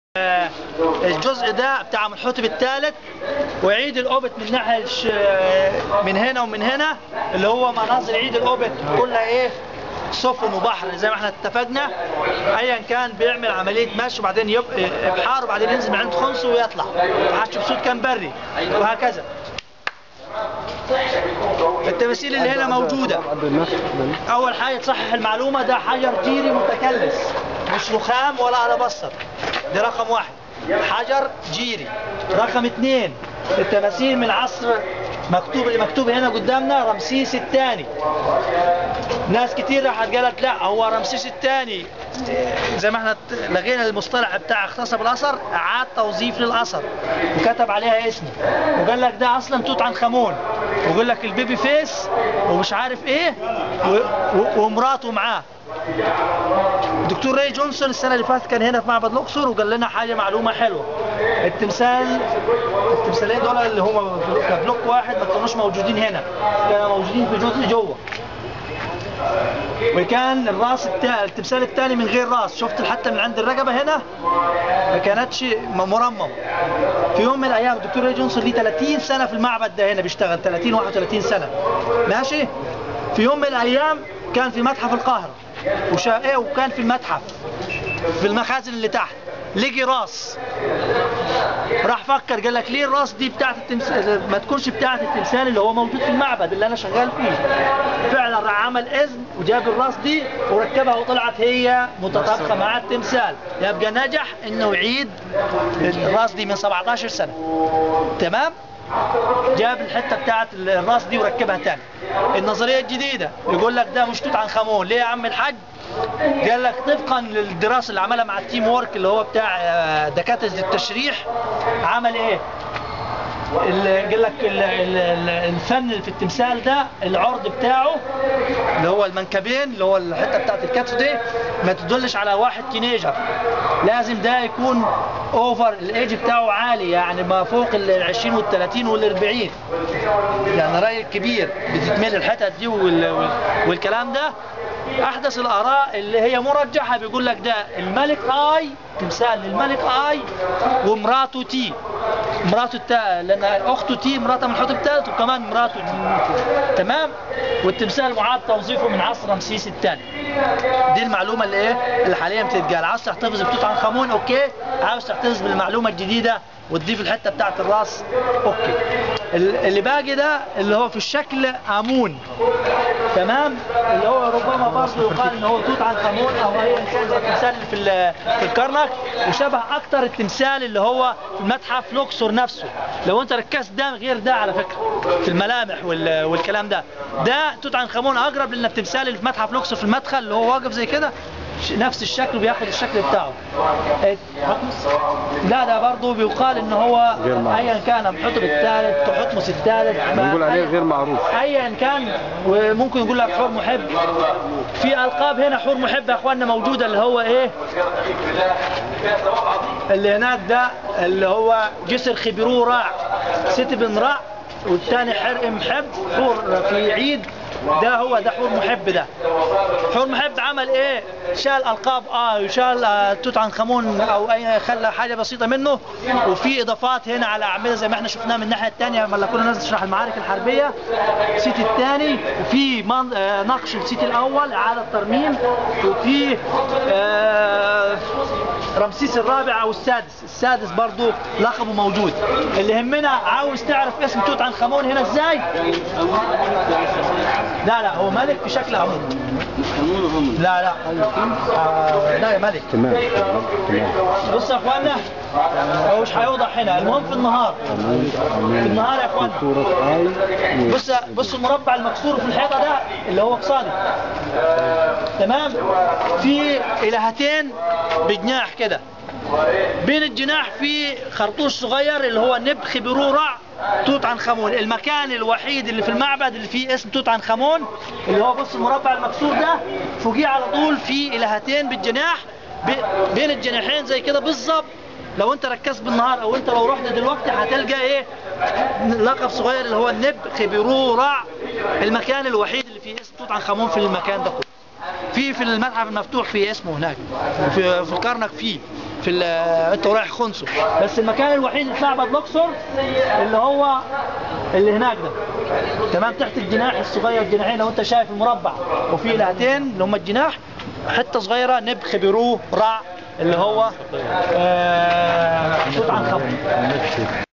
آه، الجزء ده بتاع منحوتب الثالث وعيد الأوبت من ناحية الش- من هنا ومن هنا اللي هو مناظر عيد الأوبت كلها ايه سفن وبحر زي ما احنا اتفقنا ايا كان بيعمل عمليه مشي وبعدين يب... ابحار وبعدين ينزل من عند خنصه ويطلع حتشوف كان بري وهكذا التماثيل اللي هنا موجوده اول حاجه تصحح المعلومه ده حجر جيري متكلس مش رخام ولا على بصر ده رقم واحد حجر جيري رقم اثنين التماثيل من عصر مكتوب اللي مكتوب هنا قدامنا رمسيس الثاني ناس كتير راحت قالت لا هو رمسيس الثاني زي ما احنا لغينا المصطلح بتاع اختصب الاثر اعاد توظيف للاثر وكتب عليها اسمه وقال لك ده اصلا توت عنخ امون ويقول لك البيبي فيس ومش عارف ايه و... و... ومراته معاه الدكتور راي جونسون السنه اللي فاتت كان هنا في معبد الاقصر وقال لنا حاجه معلومه حلوه التمثال التمثالين دول اللي هم في بلوك واحد ما كانوش موجودين هنا كانوا موجودين في جزء جوه وكان الراس التا... التمثال الثاني من غير راس شفت حتى من عند الرقبه هنا ما كانتش م- مرمم في يوم من الايام الدكتور راي جونسون ليه 30 سنه في المعبد ده هنا بيشتغل 30 31 سنه ماشي في يوم من الايام كان في متحف القاهره وشا... ايه وكان في المتحف في المخازن اللي تحت لقي راس راح فكر قال لك ليه الراس دي بتاعت التمثال ما تكونش بتاعت التمثال اللي هو موجود في المعبد اللي انا شغال فيه فعلا راح عمل اذن وجاب الراس دي وركبها وطلعت هي متطابقه مع التمثال يبقى نجح انه يعيد الراس دي من 17 سنه تمام جاب الحته بتاعت الراس دي وركبها تاني النظريه الجديده يقول لك ده مش توت عنخ امون ليه يا عم الحاج قال لك طبقا للدراسه اللي عملها مع التيم وورك اللي هو بتاع آه، دكاتره التشريح عمل ايه ال- قال لك ال- ال- ال- الفن اللي في التمثال ده العرض بتاعه اللي هو المنكبين اللي هو الحته بتاعت الكتف دي ما تدلش على واحد تينيجر لازم ده يكون اوفر الايج بتاعه عالي يعني ما فوق ال 20 وال 30 وال 40 يعني راجل كبير بتتمل الحتت دي وال- وال- والكلام ده احدث الاراء اللي هي مرجحه بيقول لك ده الملك اي تمثال للملك اي ومراته تي مراته التا... لان اخته تي مراته من حوت الثالث وكمان مراته تمام والتمثال معاد توظيفه من عصر رمسيس الثاني دي المعلومه اللي ايه اللي حاليا بتتقال عاوز تحتفظ بتوت عنخ امون اوكي عاوز تحتفظ بالمعلومه الجديده وتضيف الحته بتاعت الراس اوكي ال- اللي باقي ده اللي هو في الشكل امون تمام اللي هو ربما برضه يقال ان هو توت عنخ امون او ايا كان زي التمثال اللي في ال- في الكرنك وشبه اكتر التمثال اللي هو في المتحف لوكسور نفسه لو انت ركزت ده غير ده على فكره في الملامح وال- والكلام ده ده توت عنخ امون اقرب لان التمثال اللي في متحف لوكسور في المدخل اللي هو واقف زي كده ش- نفس الشكل وبياخد الشكل بتاعه إيه، لا ده برضه بيقال ان هو غير معروف. ايا كان حطب الثالث تحتمس الثالث ما- بنقول عليه أي- غير معروف. ايا كان وممكن يقول لك حور محب في القاب هنا حور محب يا اخواننا موجوده اللي هو ايه اللي هناك ده اللي هو جسر خبيرو راع ست بن راع والثاني حرق محب حور في عيد ده هو ده حور محب ده حور محب عمل ايه شال القاب اه وشال آه توت عنخ امون او اي خلى حاجه بسيطه منه وفي اضافات هنا على اعمده زي ما احنا شفناها من الناحيه الثانيه لما كنا ناس تشرح المعارك الحربيه السيتي الثاني وفي من- آه، نقش السيتي الاول اعاده ترميم وفي آه، رمسيس الرابع او السادس السادس برضو لقبه موجود اللي يهمنا عاوز تعرف اسم توت عنخ امون هنا ازاي لا لا هو ملك بشكل عموم لا لا آه، لا يا ملك تمام تمام بص يا اخوانا هو مش هيوضح هنا المهم في النهار في النهار يا اخوانا. صورة آي بص بص المربع المكسور في الحيطه ده اللي هو قصادي تمام في الهتين بجناح كده بين الجناح في خرطوش صغير اللي هو نبخ برورع توت عنخ امون المكان الوحيد اللي في المعبد اللي فيه اسم توت عنخ امون اللي هو بص المربع المكسور ده فوقيه على طول في الهتين بالجناح ب- بين الجناحين زي كده بالظبط لو انت ركزت بالنهار او انت لو رحت دلوقتي هتلقى ايه لقب صغير اللي هو النب خبرورع المكان الوحيد اللي فيه اسم توت عنخ امون في المكان ده كله في في المتحف المفتوح في اسمه هناك في في الكرنك فيه في ال- انت رايح خنسو بس المكان الوحيد اللي في معبد الاقصر اللي هو اللي هناك ده تمام تحت الجناح الصغير الجناحين لو انت شايف المربع وفي لهتين اللي هم الجناح حته صغيره نب خبروه رع اللي هو آه توت عنخ امون نفسي